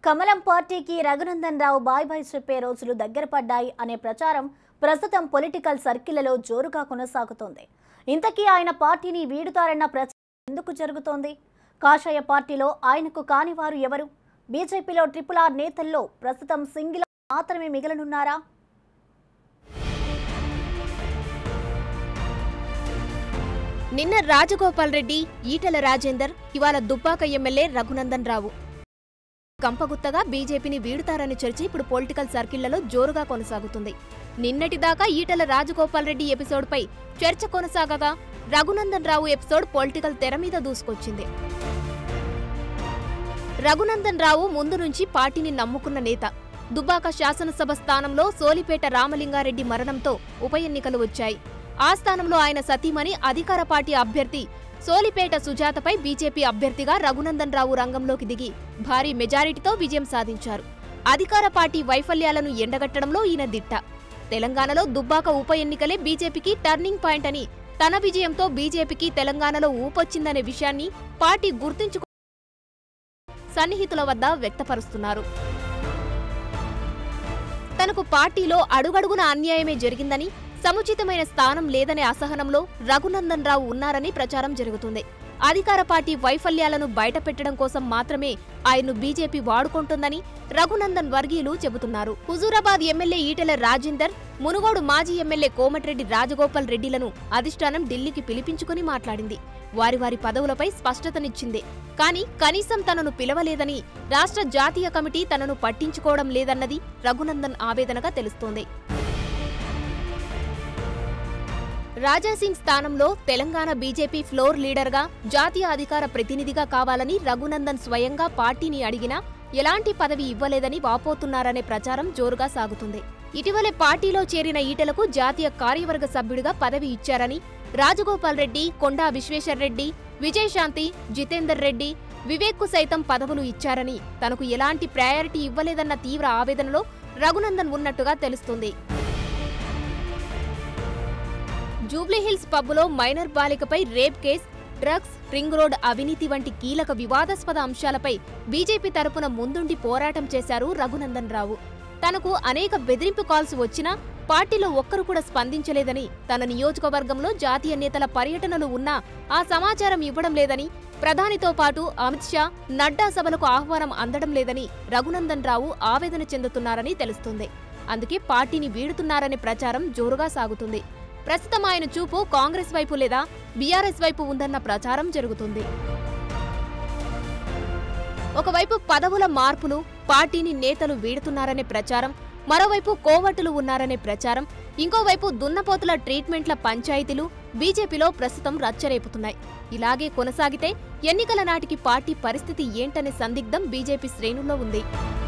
కమలం పార్టీకి రఘునందన్ రావు bye bye చెప్పే రోజులు దగ్గర పడ్డాయి అనే ప్రచారం ప్రస్తుతం పొలిటికల్ సర్కిళ్లలో జోరుగా కొనసాగుతోంది ఇంతకీ ఆయన పార్టీని వీడుతారన్న ప్రచారం ఎందుకు జరుగుతోంది కాషాయ పార్టీలో ఆయనకు కాని వారు ఎవరు బీజేపీలో ట్రిపుల్ ఆర్ నేతల్లో ప్రస్తుతం సింగిల్ మాత్రమే మిగలనున్నారా నిన్న రాజగోపాల్ రెడ్డి ఈటెల రాజేందర్ ఇవాళ దుబ్బాక ఎమ్మెల్యే రఘునందన్ రావు కంపగుత్తగా బీజేపీని వీడుతారని చర్చ ఇప్పుడు పొలిటికల్ సర్కిళ్లలో జోరుగా కొనసాగుతుంది నిన్నటిదాకా ఈటెల రాజగోపాల్ రెడ్డి ఎపిసోడ్పై చర్చ కొనసాగగా రఘునందన్ రావు ఎపిసోడ్ పొలిటికల్ తెర మీద దూసుకొచ్చింది రఘునందన్ రావు ముందు నుంచి పార్టీని నమ్ముకున్న నేత దుబ్బాక శాసనసభ స్థానంలో సోలిపేట రామలింగారెడ్డి మరణంతో ఉప ఎన్నికలు వచ్చాయి ఆ స్థానంలో ఆయన సతీమణి అధికార పార్టీ అభ్యర్థి సోలిపేట సుజాతపై బీజేపీ అభ్యర్థిగా రఘునందన్ రావు రంగంలోకి దిగి భారీ మెజారిటీతో విజయం సాధించారు అధికార పార్టీ వైఫల్యాలను ఎండగట్టడంలో ఈయన దిట్ట తెలంగాణలో దుబ్బాక ఉప ఎన్నికలే బీజేపీకి టర్నింగ్ పాయింట్ అని తన విజయంతో బీజేపీకి తెలంగాణలో ఊపొచ్చిందనే విషయాన్ని పార్టీ గుర్తుంచుకు సన్నిహితుల వద్ద వ్యక్తపరుస్తున్నారు తనకు పార్టీలో అడుగడుగున అన్యాయమే జరిగిందని సముచితమైన స్థానం లేదనే అసహనంలో రఘునందన్ రావు ఉన్నారని ప్రచారం జరుగుతుంది అధికార పార్టీ వైఫల్యాలను బయటపెట్టడం కోసం మాత్రమే ఆయన్ను బీజేపీ వాడుకుంటుందని రఘునందన్ వర్గీయులు చెబుతున్నారు హుజూరాబాద్ ఎమ్మెల్యే ఈటెల రాజేందర్ మునుగోడు మాజీ ఎమ్మెల్యే కోమటిరెడ్డి రాజగోపాల్ రెడ్డిలను అధిష్టానం ఢిల్లీకి పిలిపించుకుని మాట్లాడింది వారి వారి పదవులపై స్పష్టతనిచ్చింది కానీ కనీసం తనను పిలవలేదని రాష్ట్ర జాతీయ కమిటీ తనను పట్టించుకోవడం లేదన్నది రఘునందన్ ఆవేదనగా తెలుస్తోంది రాజాసింగ్ స్థానంలో తెలంగాణ బీజేపీ ఫ్లోర్ లీడర్గా జాతీయ అధికార ప్రతినిధిగా కావాలని రఘునందన్ స్వయంగా పార్టీని అడిగినా ఎలాంటి పదవి ఇవ్వలేదని వాపోతున్నారనే ప్రచారం జోరుగా సాగుతుంది ఇటీవలే పార్టీలో చేరిన ఈటలకు జాతీయ కార్యవర్గ సభ్యుడిగా పదవి ఇచ్చారని రాజగోపాల్ రెడ్డి కొండా విశ్వేశ్వర్రెడ్డి విజయశాంతి జితేందర్ రెడ్డి వివేక్కు సైతం పదవులు ఇచ్చారని తనకు ఎలాంటి ప్రయారిటీ ఇవ్వలేదన్న తీవ్ర ఆవేదనలో రఘునందన్ ఉన్నట్టుగా తెలుస్తుంది జూబ్లీహిల్స్ పబ్బులో మైనర్ బాలికపై rape case drugs ring road అవినీతి వంటి కీలక వివాదాస్పద అంశాలపై బీజేపీ తరపున ముందుండి పోరాటం చేశారు రఘునందన్ రావు తనకు అనేక బెదిరింపు కాల్స్ వచ్చినా పార్టీలో ఒక్కరు కూడా స్పందించలేదని తన నియోజకవర్గంలో జాతీయ నేతల పర్యటనలు ఉన్నా ఆ సమాచారం ఇవ్వడం లేదని ప్రధానితో పాటు అమిత్ షా నడ్డా సభలకు ఆహ్వానం అందడం లేదని రఘునందన్ రావు ఆవేదన చెందుతున్నారని తెలుస్తుంది అందుకే పార్టీని వీడుతున్నారనే ప్రచారం జోరుగా సాగుతుంది ప్రస్తుతం ఆయన చూపు కాంగ్రెస్ వైపు లేదా బీఆర్ఎస్ వైపు ఉందన్న ప్రచారం జరుగుతుంది ఒకవైపు పదవుల మార్పులు పార్టీని నేతలు వీడుతున్నారనే ప్రచారం మరోవైపు కోవట్టులు ఉన్నారనే ప్రచారం ఇంకోవైపు దున్నపోతుల ట్రీట్మెంట్ల పంచాయతీలు బీజేపీలో ప్రస్తుతం రచ్చరేపుతున్నాయి ఇలాగే కొనసాగితే ఎన్నికల నాటికి పార్టీ పరిస్థితి ఏంటనే సందిగ్ధం బీజేపీ శ్రేణుల్లో ఉంది